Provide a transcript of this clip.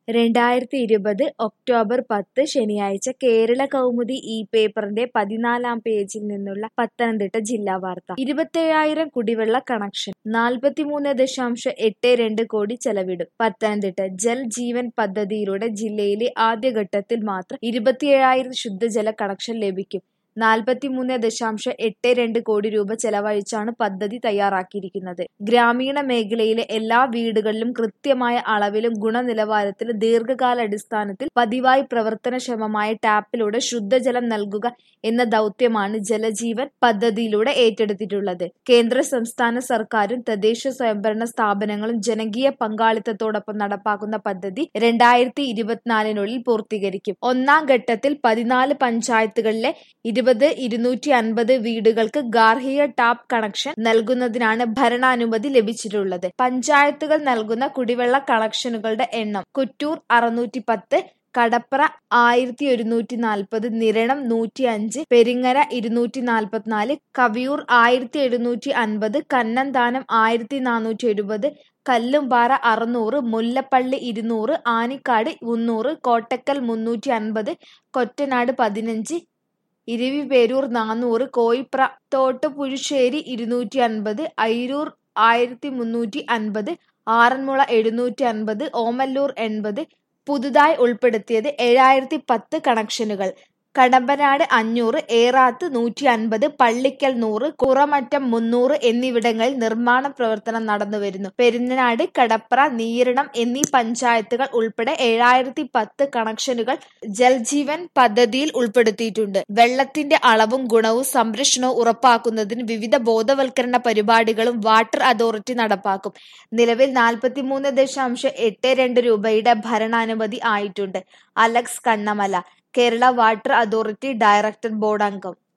രണ്ടായിരത്തി ഇരുപത് ഒക്ടോബർ പത്ത് ശനിയാഴ്ച കേരള കൗമുദി ഈ പേപ്പറിന്റെ പതിനാലാം പേജിൽ നിന്നുള്ള പത്തനംതിട്ട ജില്ലാ വാർത്ത ഇരുപത്തേഴായിരം കുടിവെള്ള കണക്ഷൻ നാൽപ്പത്തിമൂന്ന് ദശാംശം എട്ട് രണ്ട് കോടി ചെലവിടും പത്തനംതിട്ട ജൽ ജീവൻ പദ്ധതിയിലൂടെ ജില്ലയിലെ ആദ്യഘട്ടത്തിൽ മാത്രം ഇരുപത്തിയേഴായിരം ശുദ്ധജല കണക്ഷൻ ലഭിക്കും നാൽപ്പത്തിമൂന്ന് ദശാംശം എട്ട് രണ്ട് കോടി രൂപ ചെലവഴിച്ചാണ് പദ്ധതി തയ്യാറാക്കിയിരിക്കുന്നത് ഗ്രാമീണ മേഖലയിലെ എല്ലാ വീടുകളിലും കൃത്യമായ അളവിലും ഗുണനിലവാരത്തിലും ദീർഘകാലാടിസ്ഥാനത്തിൽ പതിവായി പ്രവർത്തനക്ഷമമായ ടാപ്പിലൂടെ ശുദ്ധജലം നൽകുക എന്ന ദൗത്യമാണ് ജലജീവൻ പദ്ധതിയിലൂടെ ഏറ്റെടുത്തിട്ടുള്ളത് കേന്ദ്ര സംസ്ഥാന സർക്കാരും തദ്ദേശ സ്വയംഭരണ സ്ഥാപനങ്ങളും ജനകീയ പങ്കാളിത്തത്തോടൊപ്പം നടപ്പാക്കുന്ന പദ്ധതി രണ്ടായിരത്തി ഇരുപത്തിനാലിനുള്ളിൽ പൂർത്തീകരിക്കും ഒന്നാം ഘട്ടത്തിൽ പതിനാല് പഞ്ചായത്തുകളിലെ ഇരുപത് ഇരുന്നൂറ്റി അൻപത് വീടുകൾക്ക് ഗാർഹിക ടാപ്പ് കണക്ഷൻ നൽകുന്നതിനാണ് ഭരണാനുമതി ലഭിച്ചിട്ടുള്ളത് പഞ്ചായത്തുകൾ നൽകുന്ന കുടിവെള്ള കണക്ഷനുകളുടെ എണ്ണം കുറ്റൂർ അറുന്നൂറ്റി പത്ത് കടപ്ര ആയിരത്തി ഒരുന്നൂറ്റി നാൽപ്പത് നിരണം നൂറ്റി അഞ്ച് പെരിങ്ങര ഇരുന്നൂറ്റി നാൽപ്പത്തിനാല് കവിയൂർ ആയിരത്തി എഴുന്നൂറ്റി അൻപത് കന്നന്താനം ആയിരത്തി നാനൂറ്റി എഴുപത് കല്ലുംപാറ അറുന്നൂറ് മുല്ലപ്പള്ളി ഇരുന്നൂറ് ആനിക്കാട് മുന്നൂറ് കോട്ടക്കൽ മുന്നൂറ്റി അൻപത് കൊറ്റനാട് പതിനഞ്ച് ഇരവിപേരൂർ നാനൂറ് കോയിപ്ര തോട്ടുപുഴുശ്ശേരി ഇരുന്നൂറ്റി അൻപത് ഐരൂർ ആയിരത്തി മുന്നൂറ്റി അൻപത് ആറന്മുള എഴുന്നൂറ്റി അൻപത് ഓമല്ലൂർ എൺപത് പുതുതായി ഉൾപ്പെടുത്തിയത് ഏഴായിരത്തി പത്ത് കണക്ഷനുകൾ കടമ്പനാട് അഞ്ഞൂറ് ഏറാത്ത് നൂറ്റി അൻപത് പള്ളിക്കൽ നൂറ് കുറമറ്റം മുന്നൂറ് എന്നിവിടങ്ങളിൽ നിർമ്മാണ പ്രവർത്തനം നടന്നുവരുന്നു പെരിഞ്ഞനാട് കടപ്ര നീരണം എന്നീ പഞ്ചായത്തുകൾ ഉൾപ്പെടെ ഏഴായിരത്തി പത്ത് കണക്ഷനുകൾ ജൽജീവൻ പദ്ധതിയിൽ ഉൾപ്പെടുത്തിയിട്ടുണ്ട് വെള്ളത്തിന്റെ അളവും ഗുണവും സംരക്ഷണവും ഉറപ്പാക്കുന്നതിന് വിവിധ ബോധവൽക്കരണ പരിപാടികളും വാട്ടർ അതോറിറ്റി നടപ്പാക്കും നിലവിൽ നാൽപ്പത്തിമൂന്ന് ദശാംശം എട്ട് രണ്ട് രൂപയുടെ ഭരണാനുമതി ആയിട്ടുണ്ട് Alex Kannamala Kerala water authority director board അംഗം